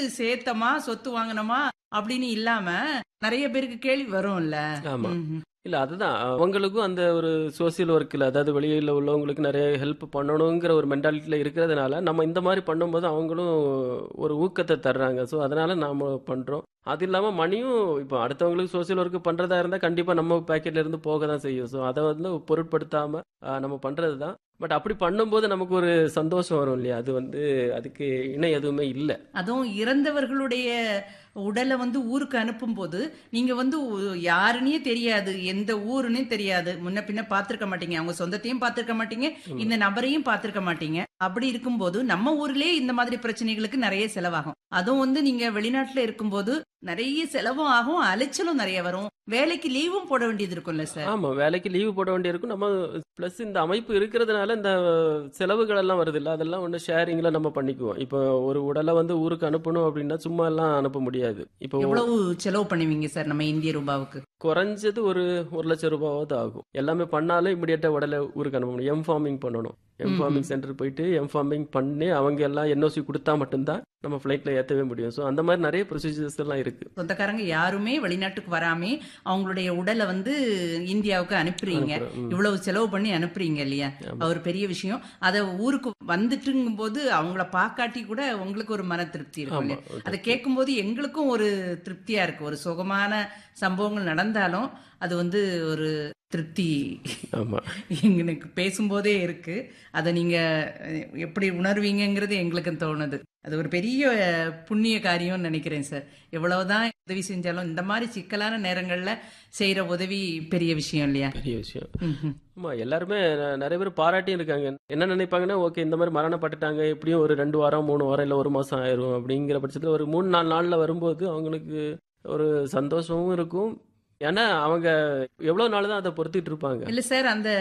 சேர்த்தமா சொத்து வாங்கினோமா அப்படின்னு இல்லாம நிறைய பேருக்கு கேள்வி வரும்ல ஆமா ம்ஹும். இல்ல அதுதான் அவங்களுக்கும் அந்த ஒரு சோசியல் ஒர்க்கில் அதாவது வெளியில உள்ளவங்களுக்கு நிறைய ஹெல்ப் பண்ணணுங்கிற ஒரு மென்டாலிட்டியில் இருக்கிறதுனால நம்ம இந்த மாதிரி பண்ணும்போது அவங்களும் ஒரு ஊக்கத்தை தர்றாங்க ஸோ அதனால நாம பண்றோம் அது இல்லாமல் மணியும் இப்போ அடுத்தவங்களுக்கு சோசியல் ஒர்க் பண்ணுறதா இருந்தால் கண்டிப்பாக நம்ம பேக்கெட்ல இருந்து போக தான் செய்யும் ஸோ அதை வந்து பொருட்படுத்தாமல் நம்ம பண்ணுறது தான் பட் அப்படி பண்ணும்போது நமக்கு ஒரு சந்தோஷம் வரும் இல்லையா அது வந்து அதுக்கு இணை எதுவுமே இல்லை அதுவும் இறந்தவர்களுடைய உடலை வந்து ஊருக்கு அனுப்பும் போது நீங்க வந்து உ- யாருன்னே தெரியாது எந்த ஊருன்னே தெரியாது முன்ன பின்ன பார்த்திருக்க மாட்டீங்க அவங்க சொந்தத்தையும் பார்த்திருக்க மாட்டீங்க இந்த நபரையும் பார்த்திருக்க மாட்டீங்க அப்படி இருக்கும்போது நம்ம ஊர்லயே இந்த மாதிரி பிரச்சனைகளுக்கு நிறைய செலவாகும் அதுவும் வந்து நீங்க வெளிநாட்டுல இருக்கும்போது நிறைய செலவும் ஆகும் அலைச்சலும் நிறைய வரும் வேலைக்கு லீவும் போட வேண்டியது இருக்கும்ல சார் ஆமா வேலைக்கு லீவு போட வேண்டியிருக்கும் நம்ம ப்ளஸ் இந்த அமைப்பு இருக்கிறதுனால இந்த செலவுகள் எல்லாம் வருது இல்ல அதெல்லாம் ஒன்று ஷேரிங்ல நம்ம பண்ணிக்குவோம் இப்போ ஒரு உடலை வந்து ஊருக்கு அனுப்பணும் அப்படின்னா சும்மா எல்லாம் அனுப்ப முடியாது இப்போ எவ்வளவு செலவு பண்ணுவீங்க சார் நம்ம இந்திய ரூபாவுக்கு குறைஞ்சது ஒரு ஒரு லட்சம் ரூபாவது ஆகும் எல்லாமே பண்ணாலும் இமிடியேட்டா உடலை ஊருக்கு அனுப்ப முடியும் எம் ஃபார்மிங் பண்ணணும் எம் ஃபார்மிங் சென்டர் போயிட்டு எம் ஃபார்மிங் பண்ணி அவங்க எல்லாம் என்ஓசி கொடுத்தா மட்டும்தான் நம்ம ஃப்ளைட்ல ஏற்றவே முடியும் ஸோ அந்த மாதிரி நிறைய ப்ரொசீஜர்ஸ் எல்லாம் இருக்கு சொந்தக்காரங்க யாருமே வெளிநாட்டுக்கு வராமே அவங்களுடைய உடலை வந்து இந்தியாவுக்கு அனுப்புறீங்க அனுப்புறோம். ம். இவ்வளவு செலவு பண்ணி அனுப்புறீங்க இல்லையா ஆமா. அவர் பெரிய விஷயம் அத ஊருக்கு வந்துட்டுங்கும் போது அவங்கள பாக்காட்டி கூட உங்களுக்கு ஒரு மன திருப்தி இருக்கும் ஆமா இல்லையா அதை கேட்கும்போது எங்களுக்கும் ஒரு திருப்தியா இருக்கு ஒரு சுகமான சம்பவங்கள் நடந்தாலும் அது வந்து ஒரு திருப்தி ஆமா எனக்கு பேசும்போதே இருக்கு அதை நீங்க அஹ், எப்படி உணர்வீங்கங்கிறது எங்களுக்கு தோணுது அது ஒரு பெரிய அஹ், புண்ணிய காரியம்னு நினைக்கிறேன் சார் எவ்வளவுதான் உதவி செஞ்சாலும் இந்த மாதிரி சிக்கலான நேரங்கள்ல செய்யற உதவி பெரிய விஷயம் இல்லையா பெரிய விஷயம் ம்ஹும். ஆமா எல்லாருமே ந- நிறைய பேர் பாராட்டியும் இருக்காங்க என்ன நினைப்பாங்கன்னா ஓகே இந்த மாதிரி மரணப்பட்டுட்டாங்க எப்படியும் ஒரு ரெண்டு வாரம் மூணு வாரம் இல்லை ஒரு மாசம் ஆயிரும் அப்படிங்கிற பட்சத்தில் ஒரு மூணு நாலு நாள்ல வரும்போது அவங்களுக்கு ஒரு சந்தோஷமும் இருக்கும் ஏன்னா அவங்க எவ்வளவு நாள் தான் அதை பொறுத்துட்டு இருப்பாங்க இல்ல சார் அந்த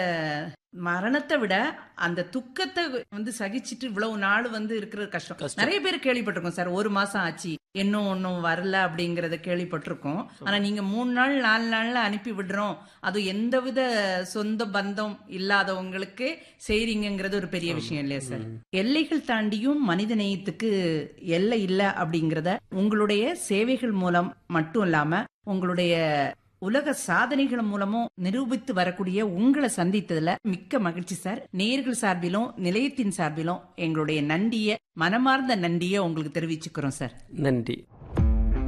மரணத்தை விட அந்த துக்கத்தை வந்து சகிச்சுட்டு இவ்வளவு நாள் வந்து இருக்கிறது கஷ்டம் கஷ்டம். நிறைய பேர் கேள்விப்பட்டிருக்கோம் சார் ஒரு மாசம் ஆச்சு இன்னும் ஒன்னும் வரல அப்படிங்கறத கேள்விப்பட்டிருக்கோம் ஆனா நீங்க மூணு நாள் நாலு நாள்ல அனுப்பி விடுறோம் அது எந்தவித சொந்த பந்தம் இல்லாதவங்களுக்கு செய்றீங்கிறது ஒரு பெரிய விஷயம் இல்லையா சார் எல்லைகள் தாண்டியும் மனித நேயத்துக்கு எல்லை இல்ல அப்படிங்கறத உங்களுடைய சேவைகள் மூலம் மட்டும் இல்லாம உங்களுடைய உலக சாதனைகள் மூலமும் நிரூபித்து வரக்கூடிய உங்களை சந்தித்ததுல மிக்க மகிழ்ச்சி சார் நேர்கள் சார்பிலும் நிலையத்தின் சார்பிலும் எங்களுடைய நன்றிய மனமார்ந்த நன்றிய உங்களுக்கு தெரிவிச்சுக்கிறோம் சார் நன்றி